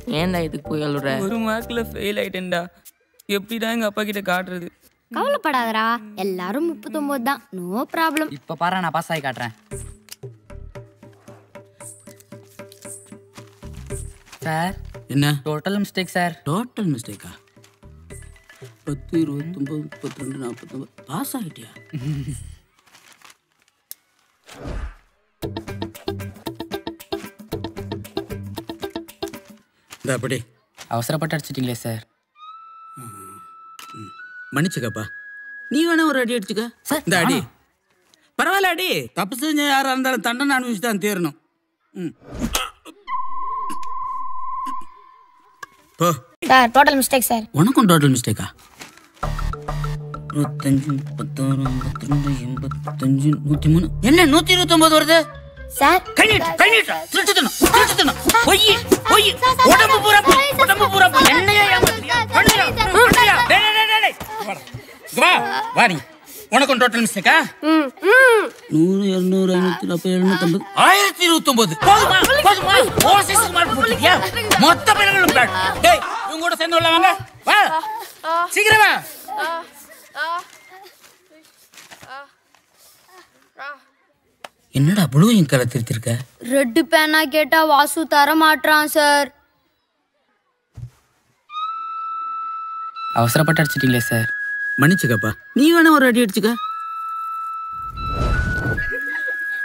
ஏன்டா இதுக்கு போய் அழுற ஒரு மார்க்ல ஃபெயில் ஆயிட்டேன்டா எப்படிடா எங்க அப்பா கிட்ட காட்டுறது கவலைப்படாதடா எல்லாரும் முப்பத்தொம்போது தான் நோ ப்ராப்ளம் இப்ப பாரு நான் பாஸ் ஆகி காட்டுறேன் சார் என்ன டோட்டல் மிஸ்டேக் சார் டோட்டல் மிஸ்டேக்கா பத்து இருபத்தொம்பது முப்பத்தி ரெண்டு நாற்பத்தொம்பது பாஸ் ஆகிட்டியா இந்த அப்படி அவசரப்பட்டு அடிச்சிட்டீங்களே சார் மன்னிச்சுக்கப்பா நீ வேணா ஒரு அடி அடிச்சுக்க இந்த அடி பரவாயில்ல அடி தப்பு செஞ்ச யாரா இருந்தாலும் தண்டனை அனுபவிச்சு தான் தீரணும் ம். போ சார் டோட்டல் மிஸ்டேக் சார் உனக்கும் டோட்டல் மிஸ்டேக்கா இருபத்தஞ்சு முப்பத்தாறு ஐம்பத்தி ரெண்டு எண்பத்தஞ்சு நூத்தி மூணு என்ன நூத்தி இருபத்தொன்பது வருது சார் கை நீட்டு கை நீட்டு திருட்டுத்தனம் திருட்டுத்தனம் பொய் பொய் உடம்பு பூரா பொய் உடம்பு பூரா பொய் என்னையா ஏமாத்துறியா பண்ணியா பண்ணியா டேய் டேய் டேய் டேய் வா. இங்க வா வா நீ உனக்கும் டோட்டல் மிஸ்டேக்கா நூறு இருநூறு ஐநூத்தி நாற்பது எழுநூத்தம்பது ஆயிரத்தி இருபத்தொன்பது போதுமா போதுமா ஓசிஸ் மார்க் போட்டிருக்கியா மொத்த பேர்களும் பேட் டேய் இவங்க கூட சேர்ந்து உள்ள வாங்க வா சீக்கிரம் வா என்னடா ப்ளூ இங்க் கலர் திருத்திருக்க ரெட்டு பேனா கேட்டா வாசு தர மாட்றான் சார் அவசரப்பட்டு அடிச்சிட்டீங்களே சார் மன்னிச்சுக்கப்பா நீ வேணா ஒரு அடி அடிச்சுக்க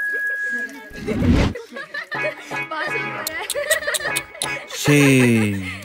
ஷேம்